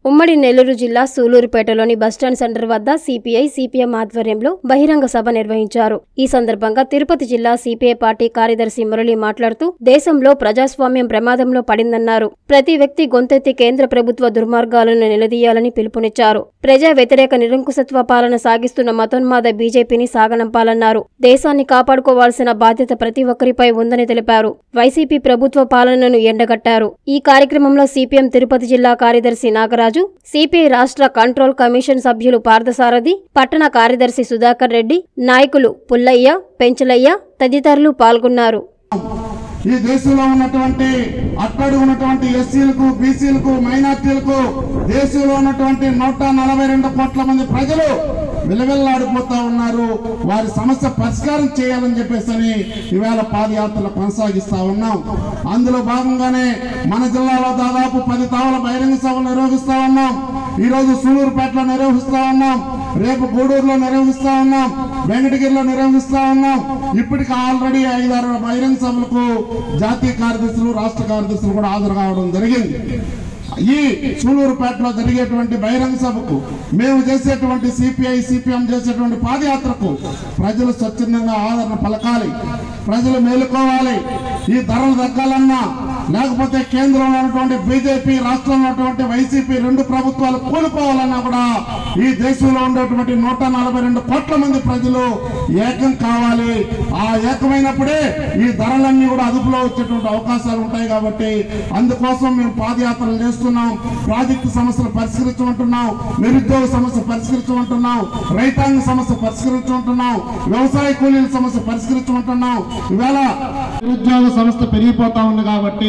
ఉమ్మడి నెల్లూరు జిల్లా సూలూరుపేటలోని బస్టాండ్ సెంటర్ వద్ద సిపిఐ సిపిఎం ఆధ్వర్యంలో బహిరంగ సభ నిర్వహించారు ఈ సందర్భంగా తిరుపతి జిల్లా సిపిఐ పార్టీ కార్యదర్శి మురళి మాట్లాడుతూ దేశంలో ప్రజాస్వామ్యం ప్రమాదంలో పడిందన్నారు ప్రతి వ్యక్తి గొంతెత్తి కేంద్ర ప్రభుత్వ దుర్మార్గాలను నిలదీయాలని పిలుపునిచ్చారు ప్రజా వ్యతిరేక నిరంకుశత్వ పాలన సాగిస్తున్న మతోన్మాద బీజేపీని సాగనంపాలన్నారు దేశాన్ని కాపాడుకోవాల్సిన బాధ్యత ప్రతి ఒక్కరిపై ఉందని తెలిపారు వైసీపీ ప్రభుత్వ పాలనను ఎండగట్టారు ఈ కార్యక్రమంలో సిపిఎం తిరుపతి జిల్లా కార్యదర్శి నాగరాజు సిపిఐ రాష్ట్ర కంట్రోల్ కమిషన్ సభ్యులు పార్థసారథి పట్టణ కార్యదర్శి సుధాకర్ రెడ్డి నాయకులు పుల్లయ్య పెంచలయ్య తదితరులు పాల్గొన్నారు ఈ దేశంలో ఉన్నటువంటి అట్టడుగు ఉన్నటువంటి ఎస్సీలకు బీసీలకు మైనార్టీలకు దేశంలో ఉన్నటువంటి నూట నలభై రెండు కోట్ల మంది ప్రజలు విలవిల్లాడిపోతా ఉన్నారు వారి సమస్య పరిష్కారం చేయాలని చెప్పేసి ఈవేళ పాదయాత్రలు కొనసాగిస్తా ఉన్నాం అందులో భాగంగానే మన జిల్లాలో దాదాపు పది తావుల బహిరంగ సభలు నిర్వహిస్తా ఉన్నాం ఈ రోజు సూలూరుపేటలో నిర్వహిస్తా ఉన్నాం రేపు గూడూరులో నిర్వహిస్తా ఉన్నాం వెంకటగిరిలో నిర్వహిస్తా ఉన్నాం ఇప్పటికి ఆల్రెడీ ఐదారు బహిరంగ సభలకు జాతీయ కార్యదర్శులు రాష్ట్ర కార్యదర్శులు కూడా హాజరు కావడం జరిగింది ఈ సూలూరుపేటలో జరిగేటువంటి బహిరంగ సభకు మేము చేసేటువంటి సిపిఐ సిపిఎం చేసేటువంటి పాదయాత్రకు ప్రజలు స్వచ్ఛందంగా ఆదరణ పలకాలి ప్రజలు మేలుకోవాలి ఈ ధరలు తగ్గాలన్నా లేకపోతే కేంద్రంలో ఉన్నటువంటి బీజేపీ రాష్ట్రంలో ఉన్నటువంటి వైసీపీ రెండు ప్రభుత్వాలు కూలిపోవాలన్నా కూడా ఈ దేశంలో ఉండేటువంటి నూట నలభై రెండు కోట్ల మంది ప్రజలు ఏకం కావాలి ఆ ఏకమైనప్పుడే ఈ ధరలన్నీ కూడా అదుపులో వచ్చేటువంటి అవకాశాలు ఉంటాయి కాబట్టి అందుకోసం మేము పాదయాత్రలు చేస్తున్నాం ప్రాజెక్టు సమస్యలు పరిష్కరించమంటున్నాం నిరుద్యోగ సమస్య పరిష్కరించమంటున్నాం రైతాంగ సమస్య పరిష్కరించమంటున్నాం వ్యవసాయ కూలీల సమస్య పరిష్కరించమంటున్నాం ఇవాళ నిరుద్యోగ సమస్య పెరిగిపోతా ఉంది కాబట్టి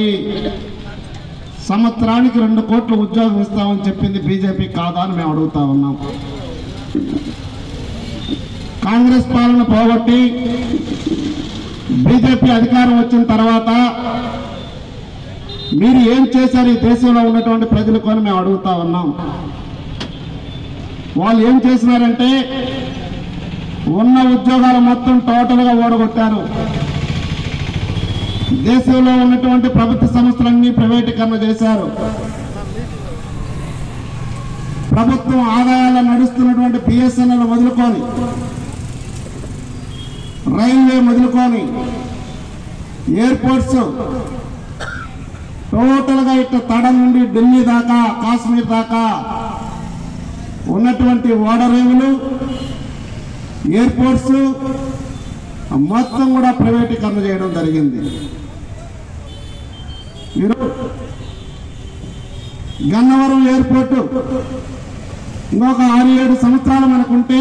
సంవత్సరానికి రెండు కోట్ల ఉద్యోగం ఇస్తామని చెప్పింది బీజేపీ కాదా అని మేము అడుగుతా ఉన్నాం కాంగ్రెస్ పాలన పోగొట్టి బీజేపీ అధికారం వచ్చిన తర్వాత మీరు ఏం చేశారు ఈ దేశంలో ఉన్నటువంటి ప్రజలకు అని మేము అడుగుతా ఉన్నాం వాళ్ళు ఏం చేసినారంటే ఉన్న ఉద్యోగాలు మొత్తం టోటల్గా ఓడగొట్టారు దేశంలో ఉన్నటువంటి ప్రభుత్వ సంస్థలన్నీ ప్రైవేటీకరణ చేశారు ప్రభుత్వం ఆదాయాలు నడుస్తున్నటువంటి బిఎస్ఎన్ఎల్ వదులుకొని రైల్వే మొదలుకొని ఎయిర్పోర్ట్స్ టోటల్గా ఇట్లా తడ నుండి ఢిల్లీ దాకా కాశ్మీర్ దాకా ఉన్నటువంటి ఓడరేవులు ఎయిర్పోర్ట్స్ మొత్తం కూడా ప్రైవేటీకరణ చేయడం జరిగింది ఈరోజు గన్నవరం ఎయిర్పోర్టు ఇంకొక ఆరు ఏడు సంవత్సరాలు మనకుంటే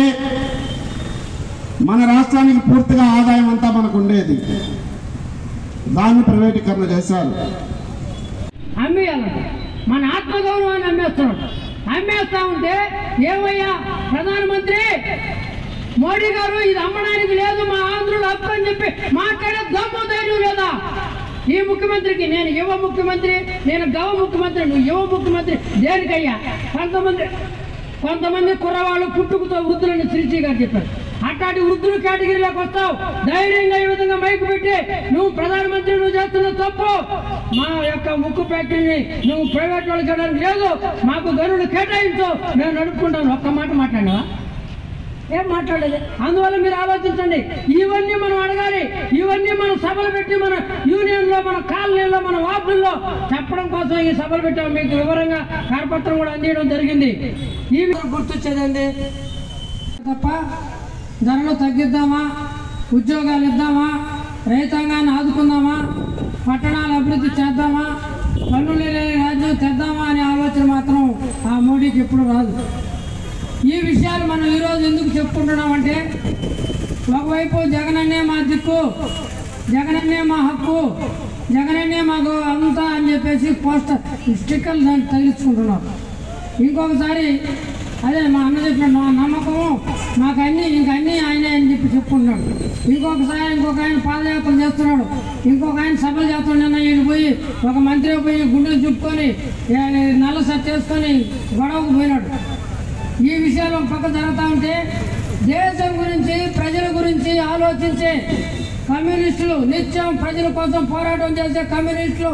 మన రాష్ట్రానికి పూర్తిగా ఆదాయం అంతా మనకు ఉండేది దాన్ని ప్రైవేటీకరణ చేశారు అమ్మేయాలంట మన ఆత్మగౌరవాన్ని అమ్మేస్తున్నాడు అమ్మేస్తా ఉంటే ఏమయ్యా ప్రధానమంత్రి మోడీ గారు ఇది అమ్మడానికి లేదు మా ఆంధ్రులు హక్కు అని చెప్పి మాట్లాడే దమ్ము ధైర్యం లేదా ఈ ముఖ్యమంత్రికి నేను యువ ముఖ్యమంత్రి నేను గవ ముఖ్యమంత్రి నువ్వు యువ ముఖ్యమంత్రి దేనికయ్యా కొంతమంది కొంతమంది కుర్రవాళ్ళు పుట్టుకతో వృద్ధులని శ్రీశ్రీ గారు చెప్పారు అట్లాంటి వృద్ధుల కేటగిరీలోకి వస్తావు ధైర్యంగా ఈ విధంగా మైకు పెట్టి నువ్వు ప్రధానమంత్రి నువ్వు చేస్తున్న తప్పు మా యొక్క ముక్కు ఫ్యాక్టరీని నువ్వు ప్రైవేట్ వాళ్ళు చేయడానికి లేదు మాకు గనులు కేటాయించు నేను నడుపుకుంటాను ఒక్క మాట మాట్లాడినావా ఏం మాట్లాడలేదు అందువల్ల మీరు ఆలోచించండి ఇవన్నీ మనం అడగాలి ఇవన్నీ మనం సభలు పెట్టి మన యూనియన్ లో మన కాలనీలో మన వార్డుల్లో చెప్పడం కోసం ఈ సభలు పెట్టాం మీకు వివరంగా కరపత్రం కూడా అందించడం జరిగింది ఈ విధంగా గుర్తొచ్చేదండి తప్ప ధరలు తగ్గిద్దామా ఉద్యోగాలు ఇద్దామా రైతాంగాన్ని ఆదుకుందామా పట్టణాలు అభివృద్ధి చేద్దామా పన్నులు లేని రాజ్యం తెద్దామా అనే ఆలోచన మాత్రం ఆ మోడీకి ఎప్పుడు రాదు ఈ విషయాలు మనం ఈరోజు ఎందుకు చెప్పుకుంటున్నామంటే ఒకవైపు జగనన్నే మా దిక్కు జగనన్నే మా హక్కు జగనన్నే మాకు అంతా అని చెప్పేసి పోస్టర్ స్టిక్కర్లు దాన్ని తగిలించుకుంటున్నారు ఇంకొకసారి అదే మా అన్న చెప్పిన మా నమ్మకము మాకు అన్నీ ఇంక అన్నీ ఆయనే అని చెప్పి చెప్పుకుంటున్నాడు ఇంకొకసారి ఇంకొక ఆయన పాదయాత్ర చేస్తున్నాడు ఇంకొక ఆయన సభలు చేస్తున్నాడు నిన్న ఈయన పోయి ఒక మంత్రి పోయి గుండెలు చుట్టుకొని ఏ, నల్ల సట్ చేసుకొని గొడవకు పోయినాడు ఈ విషయాలు ఒక పక్క జరుగుతూ ఉంటే దేశం గురించి ప్రజల గురించి ఆలోచించే కమ్యూనిస్టులు నిత్యం ప్రజల కోసం పోరాటం చేసే కమ్యూనిస్టులు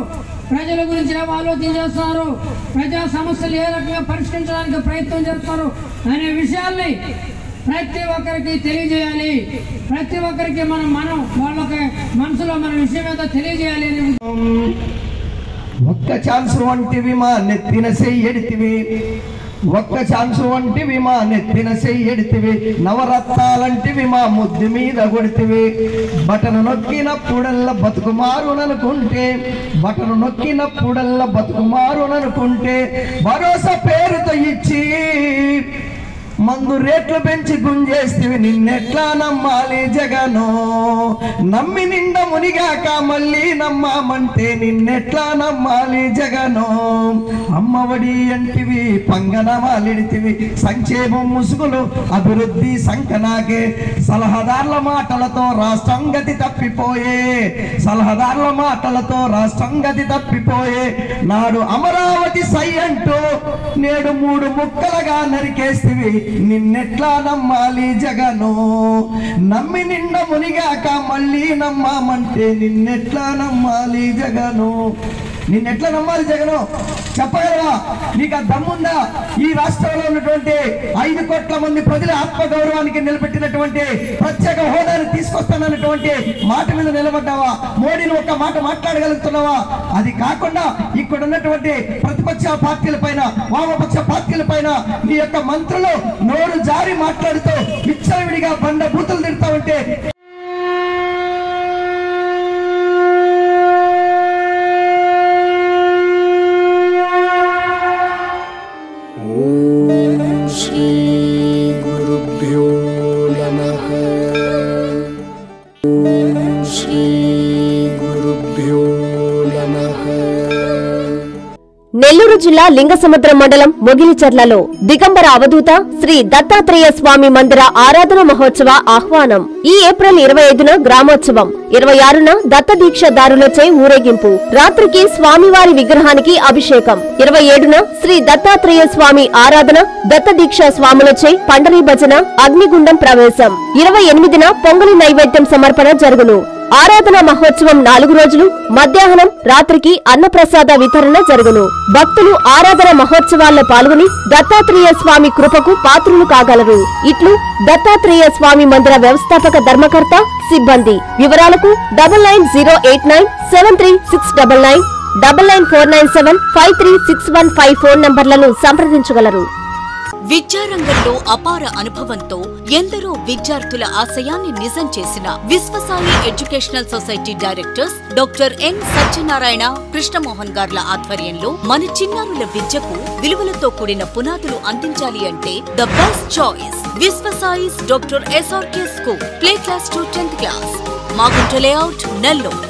ప్రజల గురించి ఏం ఆలోచన చేస్తున్నారు ప్రజా సమస్యలు ఏ రకంగా పరిష్కరించడానికి ప్రయత్నం చేస్తారు అనే విషయాల్ని ప్రతి ఒక్కరికి తెలియజేయాలి ప్రతి ఒక్కరికి మనం మనం వాళ్ళకి మనసులో మన విషయం ఏదో తెలియజేయాలి అనే ఒక్క ఛాన్స్ వంటివి మా నెత్తిన చెయ్యడితివి ఒక్క ఛాన్స్ వంటివి మా నెత్తిన చెయ్యడితివి నవరత్నాలంటివి మా ముద్దు మీద కొడితివి బటను నొక్కినప్పుడల్లా బతుకుమారుననుకుంటే బటను నొక్కినప్పుడల్లా బతుకుమారుననుకుంటే భరోసా పేరుతో ఇచ్చి మందు రేట్లు పెంచి గుంజేస్తివి నిన్నెట్లా నమ్మాలి జగను నమ్మి నిండ మునిగాక మళ్ళీ నమ్మామంటే నిన్నెట్లా నమ్మాలి జగను అమ్మఒడి అంటివి పంగనమాలిడితివి సంక్షేమం ముసుగులు అభివృద్ధి సంకనాకే సలహాదారుల మాటలతో రాష్ట్రం గతి తప్పిపోయే సలహాదారుల మాటలతో రాష్ట్రం గతి తప్పిపోయే నాడు అమరావతి సై అంటూ నేడు మూడు ముక్కలుగా నరికేస్తివి నిన్నెట్లా నమ్మాలి జగను నమ్మి నిండ మునిగాక మళ్ళీ నమ్మామంటే నిన్నెట్లా నమ్మాలి జగను నిన్నెట్లా నమ్మాలి జగను చెప్పగలవా నీకు ఆ దమ్ముందా ఈ రాష్ట్రంలో ఉన్నటువంటి ఐదు కోట్ల మంది ప్రజల ఆత్మగౌరవానికి నిలబెట్టినటువంటి ప్రత్యేక హోదాను తీసుకొస్తానన్నటువంటి మాట మీద నిలబడ్డావా మోడీని ఒక మాట మాట్లాడగలుగుతున్నావా అది కాకుండా ఇక్కడ ఉన్నటువంటి ప్రతిపక్ష పార్టీల పైన వామపక్ష పార్టీల పైన నీ యొక్క మంత్రులు నోరు జారి మాట్లాడుతూ విచ్చలవిడిగా బండ బూతులు తిడతా ఉంటే श्रीगुरुभ्यो नमः ॐ श्रीगुरुभ्यो नमः నెల్లూరు జిల్లా లింగసముద్రం మండలం మొగిలిచర్లలో దిగంబర అవధూత శ్రీ దత్తాత్రేయ స్వామి మందిర ఆరాధన మహోత్సవ ఆహ్వానం ఈ ఏప్రిల్ ఇరవై ఐదున గ్రామోత్సవం ఇరవై ఆరున దత్త దీక్షదారులచే ఊరేగింపు రాత్రికి స్వామివారి విగ్రహానికి అభిషేకం ఇరవై ఏడున శ్రీ దత్తాత్రేయ స్వామి ఆరాధన దత్త దీక్ష స్వాములచే పండరీ భజన అగ్నిగుండం ప్రవేశం ఇరవై ఎనిమిదిన పొంగలి నైవేద్యం సమర్పణ జరుగును ఆరాధన మహోత్సవం నాలుగు రోజులు మధ్యాహ్నం రాత్రికి అన్నప్రసాద వితరణ జరుగును భక్తులు ఆరాధన మహోత్సవాల్లో పాల్గొని దత్తాత్రేయ స్వామి కృపకు పాత్రులు కాగలరు ఇట్లు దత్తాత్రేయ స్వామి మందిర వ్యవస్థాపక ధర్మకర్త సిబ్బంది వివరాలకు double nine zero eight nine seven three six double nine double nine four nine seven five three six one five phone నంబర్లను సంప్రదించగలరు విద్యారంగంలో అపార అనుభవంతో ఎందరో విద్యార్థుల ఆశయాన్ని నిజం చేసిన Viswasai educational society directors doctor N Satyanarayana Krishnamohan గార్ల ఆధ్వర్యంలో మన చిన్నారుల విద్యకు విలువలతో కూడిన పునాదులు అందించాలి అంటే the best choice Viswasai's doctor SRK school play class to tenth class Magunta layout Nellore